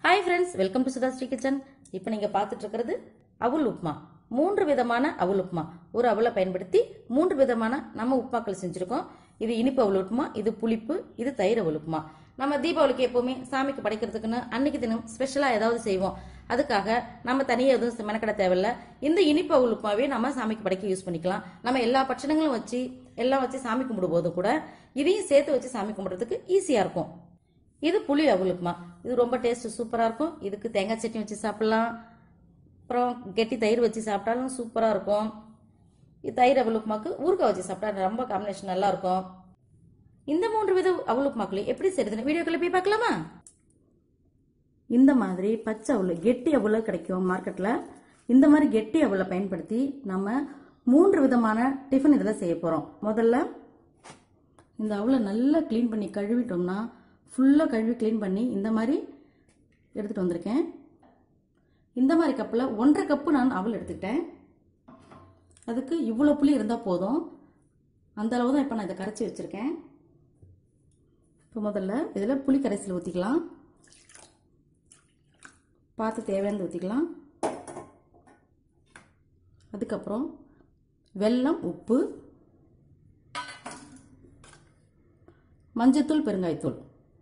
hi friends welcome to Sudha Sri kitchen இப்போ நீங்கள் பார்த்துட்டு இருக்கிறது அவுல் உப்மா மூன்று விதமான அவுல் உப்மா ஒரு அவலை பயன்படுத்தி மூன்று விதமான நம்ம உப்மாக்கள் செஞ்சுருக்கோம் இது இனிப்பு அவல் உப்புமா இது புளிப்பு இது தயிர் அவல் உப்புமா நம்ம தீபாவளிக்கு எப்பவுமே சாமிக்கு படைக்கிறதுக்குன்னு அன்னைக்கு தினம் ஸ்பெஷலாக ஏதாவது செய்வோம் அதுக்காக நம்ம தனியாக எதுவும் மெனக்கட தேவையில்ல இந்த இனிப்பு அவல் உப்புமாவே நம்ம சாமிக்கு படைக்க யூஸ் பண்ணிக்கலாம் நம்ம எல்லா பட்சணங்களும் வச்சு எல்லாம் வச்சு சாமி கும்பிடும் போது கூட இதையும் சேர்த்து வச்சு சாமி கும்பிடுறதுக்கு ஈஸியாக இருக்கும் இது புளி அவல் உப்புமா இது ரொம்ப டேஸ்ட் சூப்பராக இருக்கும் இதுக்கு தேங்காய் சட்னி வச்சு சாப்பிடலாம் அப்புறம் கெட்டி தயிர் வச்சு சாப்பிட்டாலும் சூப்பராக இருக்கும் இது தயிர் அவல் உப்புமாக்கு ஊறுகாய் வச்சு சாப்பிட்டா ரொம்ப காம்பினேஷன் நல்லா இருக்கும் இந்த மூன்று வித அவல் உப்புமாக்களை எப்படி செய்யறதுன்னு வீடியோக்குள்ள போய் பார்க்கலாமா இந்த மாதிரி பச்சை அவல் கெட்டி அவல கிடைக்கும் மார்க்கெட்டில் இந்த மாதிரி கெட்டி அவலை பயன்படுத்தி நம்ம மூன்று விதமான டிஃபன் இதில் செய்ய போகிறோம் முதல்ல இந்த அவலை நல்லா க்ளீன் பண்ணி கழுவிட்டோம்னா ஃபுல்லாக கழுவி க்ளீன் பண்ணி இந்த மாதிரி எடுத்துகிட்டு வந்திருக்கேன் இந்த மாதிரி கப்பில் ஒன்றரை கப்பு நான் அவல் எடுத்துக்கிட்டேன் அதுக்கு இவ்வளோ புளி இருந்தால் போதும் அந்த அளவு தான் இப்போ நான் இதை கரைச்சி வச்சுருக்கேன் இப்போ முதல்ல இதில் புளி கரைசல் ஊற்றிக்கலாம் பார்த்து தேவையானது ஊற்றிக்கலாம் அதுக்கப்புறம் வெல்லம் உப்பு மஞ்சத்தூள் பெருங்காயத்தூள்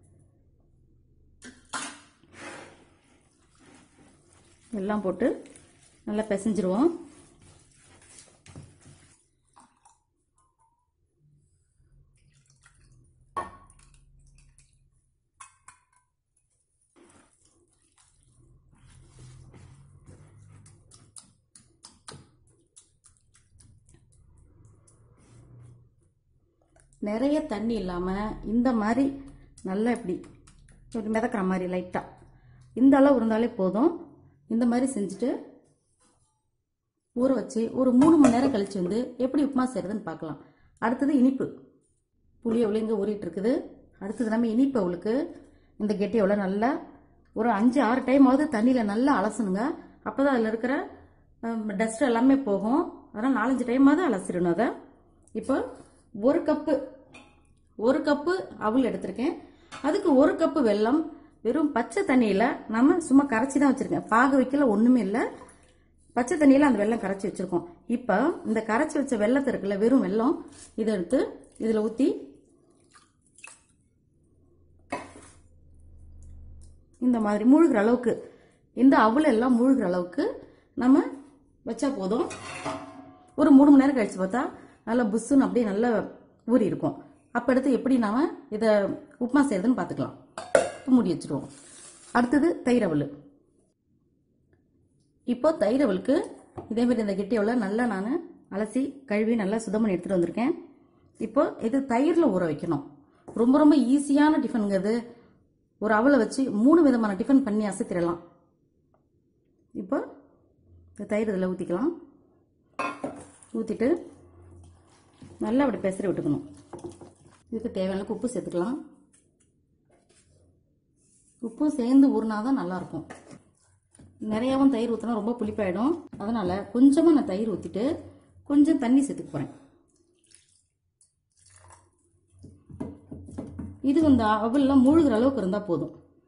எல்லாம் போட்டு நல்லா பிசைஞ்சிருவோம் நிறைய தண்ணி இல்லாமல் இந்த மாதிரி நல்லா இப்படி இப்படி மிதக்கிற மாதிரி லைட்டாக இந்த அளவு இருந்தாலே போதும் இந்த மாதிரி செஞ்சுட்டு ஊற வச்சு ஒரு மூணு மணி நேரம் கழிச்சு வந்து எப்படி உப்புமா செய்கிறதுன்னு பார்க்கலாம் அடுத்தது இனிப்பு புளி எவ்வளோ இங்கே ஊறிட்டு இருக்குது அடுத்தது நம்ம இனிப்பு அவளுக்கு இந்த கெட்டி எவ்வளோ நல்லா ஒரு அஞ்சு ஆறு டைமாவது தண்ணியில் நல்லா அலசணுங்க அப்போ தான் அதில் இருக்கிற டஸ்ட் எல்லாமே போகும் அதனால் நாலஞ்சு டைமாவது அலசிடணும் அதை இப்போ ஒரு கப்பு ஒரு கப்பு அவல் எடுத்திருக்கேன் அதுக்கு ஒரு கப்பு வெல்லம் வெறும் பச்சை தண்ணியில் நம்ம சும்மா கரைச்சி தான் வச்சுருக்கேன் பாக வைக்கல ஒன்றுமே இல்லை பச்சை தண்ணியில் அந்த வெல்லம் கரைச்சி வச்சுருக்கோம் இப்போ இந்த கரைச்சி வச்ச வெள்ளத்தை இருக்குல்ல வெறும் வெல்லம் இதை எடுத்து இதில் ஊற்றி இந்த மாதிரி மூழ்கிற அளவுக்கு இந்த அவல் எல்லாம் மூழ்கிற அளவுக்கு நம்ம வச்சா போதும் ஒரு மூணு மணி நேரம் கழிச்சு பார்த்தா நல்லா புஷ்ஷுன்னு அப்படியே நல்லா ஊறி இருக்கும் அப்போ எடுத்து எப்படி நாம இதை உப்புமா செய்யறதுன்னு பார்த்துக்கலாம் இப்போ மூடி வச்சுருவோம் அடுத்தது தயிர் அவல் இப்போ தயிர் அவலுக்கு இதே மாதிரி இந்த கெட்டி அவலை நல்லா நான் அலசி கழுவி நல்லா சுத்தம் பண்ணி எடுத்துகிட்டு வந்திருக்கேன் இப்போ இது தயிரில் ஊற வைக்கணும் ரொம்ப ரொம்ப ஈஸியான டிஃபனுங்கிறது ஒரு அவலை வச்சு மூணு விதமான டிஃபன் பண்ணி அசைத்திடலாம் இப்போ இந்த தயிர் இதில் ஊற்றிக்கலாம் ஊற்றிட்டு நல்லா அப்படி பெசரி விட்டுக்கணும் இதுக்கு தேவையான அளவுக்கு உப்பு சேர்த்துக்கலாம் உப்பு சேர்ந்து ஊறினா தான் நல்லாயிருக்கும் நிறையாவும் தயிர் ஊற்றினா ரொம்ப புளிப்பாயிடும் அதனால் கொஞ்சமாக நான் தயிர் ஊற்றிட்டு கொஞ்சம் தண்ணி சேர்த்துக்க போகிறேன் இது இந்த அவல்லாம் மூழ்கிற அளவுக்கு இருந்தால் போதும்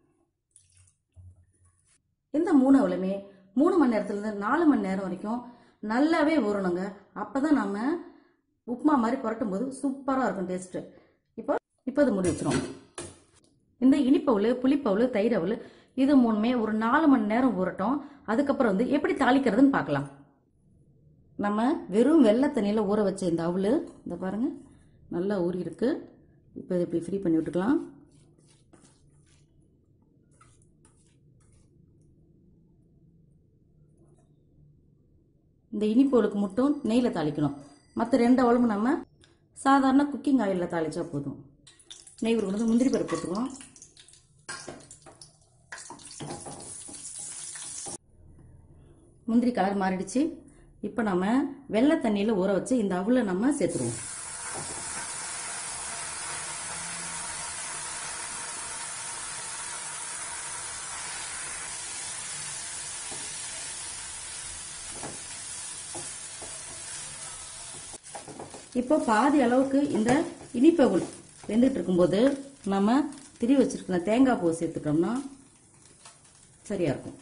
இந்த மூணு அவளுமே மூணு மணி நேரத்துலேருந்து நாலு மணி நேரம் வரைக்கும் நல்லாவே ஊறணுங்க அப்போ தான் நம்ம உப்புமா மாதிரி புரட்டும் போது சூப்பராக இருக்கும் டேஸ்ட்டு இப்போ இப்போ அது மூடி வச்சிரும் இந்த இனிப்பவுள் புளிப்பவுள் தயிர் அவள் இது மூணுமே ஒரு நாலு மணி நேரம் ஊறட்டும் அதுக்கப்புறம் வந்து எப்படி தாளிக்கிறதுன்னு பார்க்கலாம் நம்ம வெறும் வெள்ளை தண்ணியில் ஊற வச்ச இந்த அவள் இந்த பாருங்கள் நல்லா ஊறி இருக்கு இப்போ இதை இப்படி ஃப்ரீ பண்ணி விட்டுக்கலாம் இந்த இனிப்பவுளுக்கு மட்டும் நெய்யில் தாளிக்கணும் மற்ற ரெண்டு அவளும் நம்ம சாதாரண குக்கிங் ஆயிலில் தாளிச்சா போதும் நெய் ஒரு வந்து முந்திரி பருப்பு போட்டுருவோம் முந்திரி கலர் மாறிடுச்சு இப்போ நம்ம வெள்ளை தண்ணியில் ஊற வச்சு இந்த அவலை நம்ம சேர்த்துருவோம் இப்போ பாதி அளவுக்கு இந்த இனிப்பவுள் வெந்துட்டு இருக்கும்போது நம்ம திரி வச்சிருக்கிற தேங்காய் பூ சேர்த்துட்டோம்னா சரியா இருக்கும்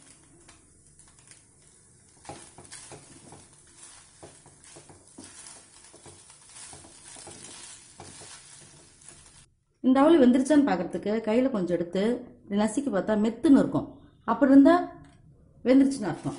இந்த அவல் வெந்துருச்சான்னு பார்க்கறதுக்கு கையில் கொஞ்சம் எடுத்து இப்படி நசுக்கி பார்த்தா மெத்துன்னு இருக்கும் அப்படி இருந்தால் வெந்துருச்சுன்னு அர்த்தம்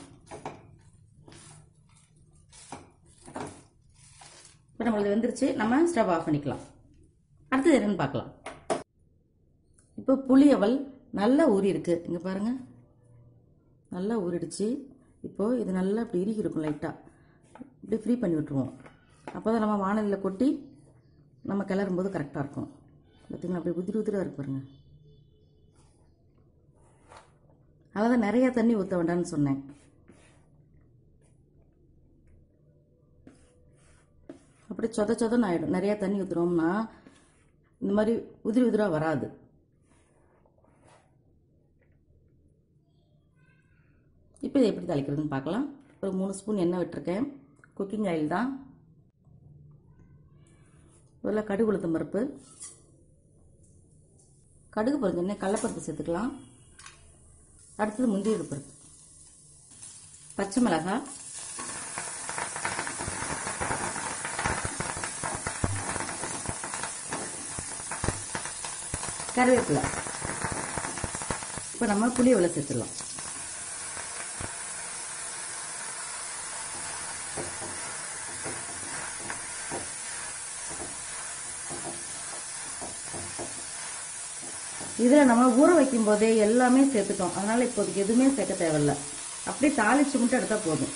இப்போ நம்மளுக்கு வெந்துருச்சு நம்ம ஸ்டவ் ஆஃப் பண்ணிக்கலாம் அடுத்தது என்னன்னு பார்க்கலாம் இப்போ புளி அவல் நல்லா ஊறி இருக்கு இங்கே பாருங்க நல்லா ஊறிடுச்சு இப்போ இது நல்லா இப்படி இறுகி இருக்கும் லைட்டாக இப்படி ஃப்ரீ பண்ணி விட்டுருவோம் அப்போ தான் நம்ம வானலில் கொட்டி நம்ம கிளறும் போது கரெக்டாக இருக்கும் பார்த்தீங்களா அப்படி உதிரி உதிராக இருக்கு பாருங்க அதான் நிறைய தண்ணி ஊற்ற வேண்டாம்னு சொன்னேன் அப்படி சொத சொதன்னு ஆகிடும் நிறைய தண்ணி ஊற்றுறோம்னா இந்த மாதிரி உதிரி உதிராக வராது இப்போ இதை எப்படி தாளிக்கிறதுன்னு பார்க்கலாம் ஒரு மூணு ஸ்பூன் எண்ணெய் விட்டுருக்கேன் குக்கிங் ஆயில் தான் முதல்ல கடுகு உளுத்தம் பருப்பு கடுகு பொறிஞ்சோடனே கடலப்பருப்பு சேர்த்துக்கலாம் அடுத்தது முந்திரி பருப்பு பச்சை மிளகாய் கருவேப்பிலை இப்போ நம்ம புளி உள்ள சேர்த்துடலாம் இதில் நம்ம ஊற வைக்கும் போதே எல்லாமே சேர்த்துட்டோம் அதனால இப்போதைக்கு எதுவுமே சேர்க்க தேவையில்ல அப்படியே தாளிச்சு மட்டும் எடுத்தால் போதும்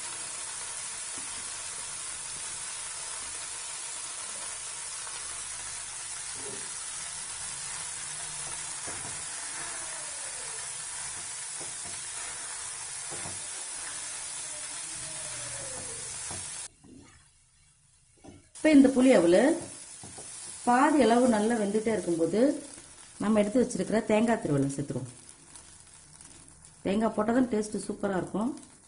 இப்போ இந்த புளி அவள் பாதி அளவு நல்லா வெந்துட்டே இருக்கும்போது நம்ம எடுத்து வச்சிருக்கிற தேங்காய் திருவள்ளை சேர்த்துருவோம் தேங்காய் போட்டால் தான் டேஸ்ட்டு சூப்பராக இருக்கும்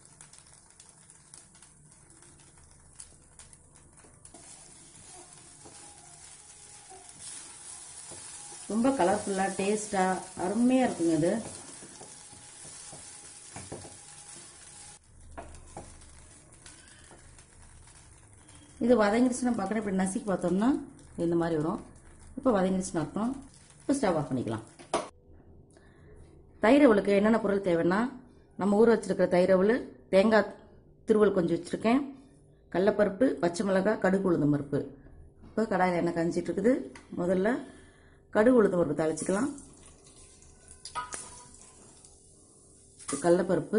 ரொம்ப கலர்ஃபுல்லாக டேஸ்ட்டாக அருமையாக இருக்குங்க இது இது வதங்கிடுச்சுன்னா பார்க்குறேன் இப்படி நசுக்கி பார்த்தோம்னா இந்த மாதிரி வரும் இப்போ வதங்கிடுச்சுன்னு அர்த்தம் இப்போ ஸ்டவ் ஆஃப் பண்ணிக்கலாம் தயிரவளுக்கு என்னென்ன பொருள் தேவைன்னா நம்ம ஊற வச்சிருக்கிற தயிரவள் தேங்காய் திருவல் கொஞ்சம் வச்சுருக்கேன் கடலப்பருப்பு பச்சை மிளகாய் கடுகு உளுந்தம் பருப்பு இப்போ கடாயில் எண்ணெய் காஞ்சிட்டு இருக்குது முதல்ல கடுகு உளுந்தம் பருப்பு தாளிச்சிக்கலாம் கடலப்பருப்பு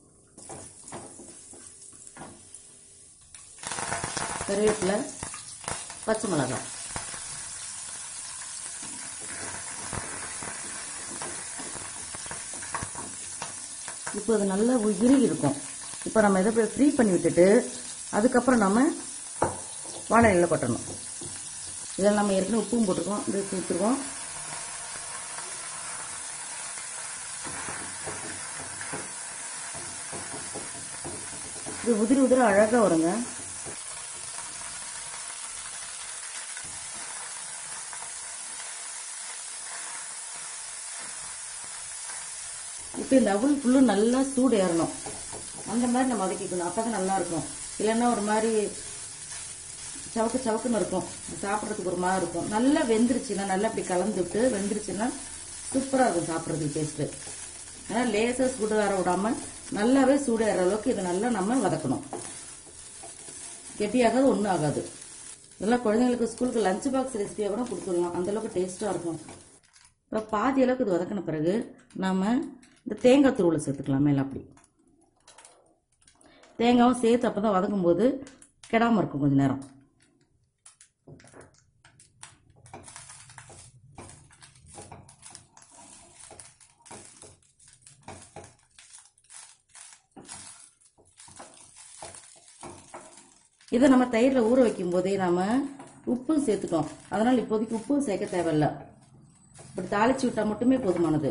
கருவேப்பிலை பச்சை மிளகாய் இப்போ அது நல்லா உருகி இருக்கும் இப்போ நம்ம இதை போய் ஃப்ரீ பண்ணி விட்டுட்டு அதுக்கப்புறம் நம்ம வானலியில் கொட்டணும் இதில் நம்ம ஏற்கனவே உப்பும் போட்டிருக்கோம் இது ஊற்றிருக்கோம் இது உதிரி உதிரி அழகாக வருங்க இப்போ இந்த அவல் புல்லு நல்லா சூடு ஏறணும் அந்த மாதிரி நம்ம வதக்கிக்கணும் அப்போ தான் நல்லா இருக்கும் இல்லைன்னா ஒரு மாதிரி சவக்கு சவக்குன்னு இருக்கும் சாப்பிட்றதுக்கு ஒரு மாதிரி இருக்கும் நல்லா வெந்துருச்சுன்னா நல்லா இப்படி கலந்து விட்டு வெந்துருச்சுன்னா சூப்பராக இருக்கும் சாப்பிட்றதுக்கு டேஸ்ட்டு ஆனால் லேசாக சூடு ஏற விடாம நல்லாவே சூடு ஏற அளவுக்கு இதை நல்லா நம்ம வதக்கணும் கெட்டியாகாது ஒன்றும் ஆகாது இதெல்லாம் குழந்தைங்களுக்கு ஸ்கூலுக்கு லஞ்ச் பாக்ஸ் ரெசிபியாக கூட கொடுத்துடலாம் அந்தளவுக்கு டேஸ்ட்டாக இருக்கும் இப்போ பாதி அளவுக்கு இது வதக்கின பிறகு நாம் இந்த தேங்காய் துருவலை சேர்த்துக்கலாம் மேலே அப்படி தேங்காயும் சேர்த்து அப்போ தான் வதக்கும் போது கெடாமல் இருக்கும் கொஞ்சம் நேரம் இதை நம்ம தயிரில் ஊற வைக்கும் போதே நாம் உப்பும் சேர்த்துட்டோம் அதனால் இப்போதைக்கு உப்பும் சேர்க்க தேவையில்ல இப்படி தாளிச்சு விட்டால் மட்டுமே போதுமானது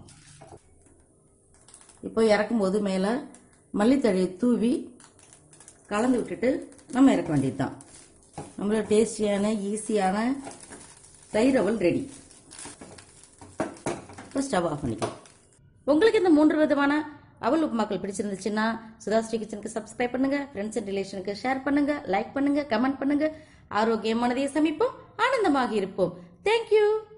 இப்போ இறக்கும் போது மேலே மல்லித்தழையை தூவி கலந்து விட்டுட்டு நம்ம இறக்க வேண்டியது தான் நம்மளோட டேஸ்டியான ஈஸியான தயிர் அவல் ரெடி இப்போ ஸ்டவ் ஆஃப் பண்ணிக்கலாம் உங்களுக்கு இந்த மூன்று விதமான அவல் உப்புமாக்கள் பிடிச்சிருந்துச்சுன்னா சுதாஸ்ரீ கிச்சனுக்கு சப்ஸ்கிரைப் பண்ணுங்க ஃப்ரெண்ட்ஸ் அண்ட் ரிலேஷனுக்கு ஷேர் பண்ணுங்க லைக் பண்ணுங்க கமெண்ட் பண்ணுங்க ஆரோக்கியமானதை சமைப்போம் ஆனந்தமாக இருப்போம் தேங்க்யூ